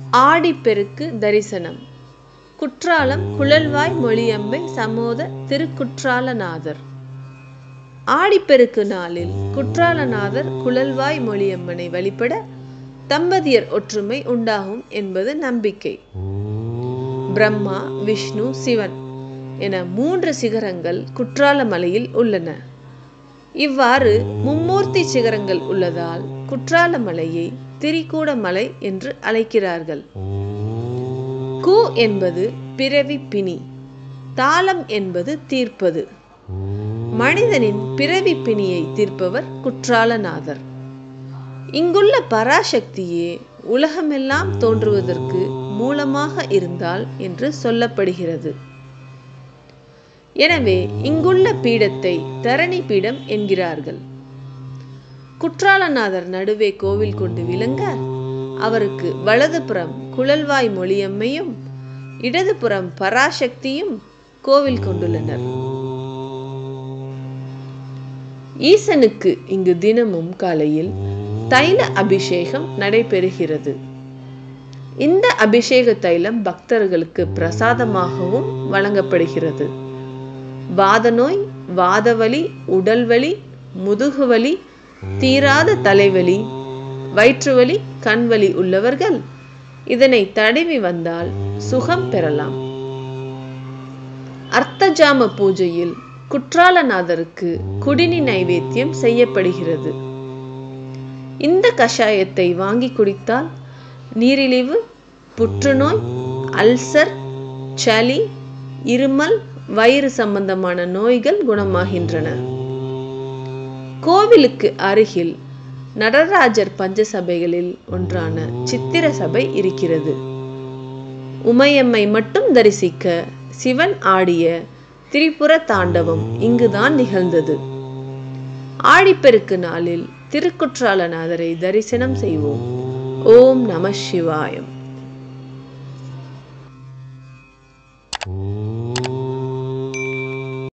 ஆடிப்பெருக்கு தரிசனம் குற்றாலம் குழல்வாய் மொழியம்பை சமோத திருக்குற்றாலநாதர் ஆடிப்பெருக்கு நாளில் குற்றாலநாதர் குழல்வாய் மொழியம்மனை வழிபட தம்பதியர் ஒற்றுமை உண்டாகும் என்பது நம்பிக்கை பிரம்மா விஷ்ணு சிவன் என மூன்று சிகரங்கள் குற்றால மலையில் உள்ளன இவ்வாறு மும்மூர்த்தி சிகரங்கள் உள்ளதால் குற்றால மலையை திரிகூட மலை என்று அழைக்கிறார்கள் கு என்பது பிறவி பிணி தாளம் என்பது தீர்ப்பது மனிதனின் பிறவி பிணியை தீர்ப்பவர் குற்றாலநாதர் இங்குள்ள பராசக்தியே உலகமெல்லாம் தோன்றுவதற்கு மூலமாக இருந்தால் என்று சொல்லப்படுகிறது எனவே இங்குள்ள பீடத்தை தரணி பீடம் என்கிறார்கள் குற்றாலநாதர் நடுவே கோவில் கொண்டு விளங்க அவருக்கு வலதுபுறம் குழல்வாய் மொழியம்மையும் இடதுபுறம் பராசக்தியும் கோவில் கொண்டுள்ளனர் ஈசனுக்கு இங்கு தினமும் காலையில் தைல அபிஷேகம் நடைபெறுகிறது இந்த அபிஷேக தைலம் பக்தர்களுக்கு பிரசாதமாகவும் வழங்கப்படுகிறது வாதநோய் வாதவலி உடல்வலி முதுகுவலி தீராத தலைவலி வயிற்றுவலி கண்வலி உள்ளவர்கள் இதனை தடவி வந்தால் சுகம் பெறலாம் அர்த்தஜாம பூஜையில் குற்றாலநாதருக்கு குடினி நைவேத்தியம் செய்யப்படுகிறது இந்த கஷாயத்தை வாங்கி குடித்தால் நீரிழிவு புற்றுநோய் அல்சர் சளி இருமல் வயிறு சம்பந்தமான நோய்கள் குணமாகின்றன கோவிலுக்கு அருகில் நடராஜர் பஞ்சசபைகளில் ஒன்றான சித்திர சபை இருக்கிறது உமையம்மை மட்டும் தரிசிக்க சிவன் ஆடிய திரிபுர தாண்டவம் இங்குதான் நிகழ்ந்தது ஆடிப்பெருக்கு நாளில் திருக்குற்றாலநாதரை தரிசனம் செய்வோம் ஓம் நம சிவாயம்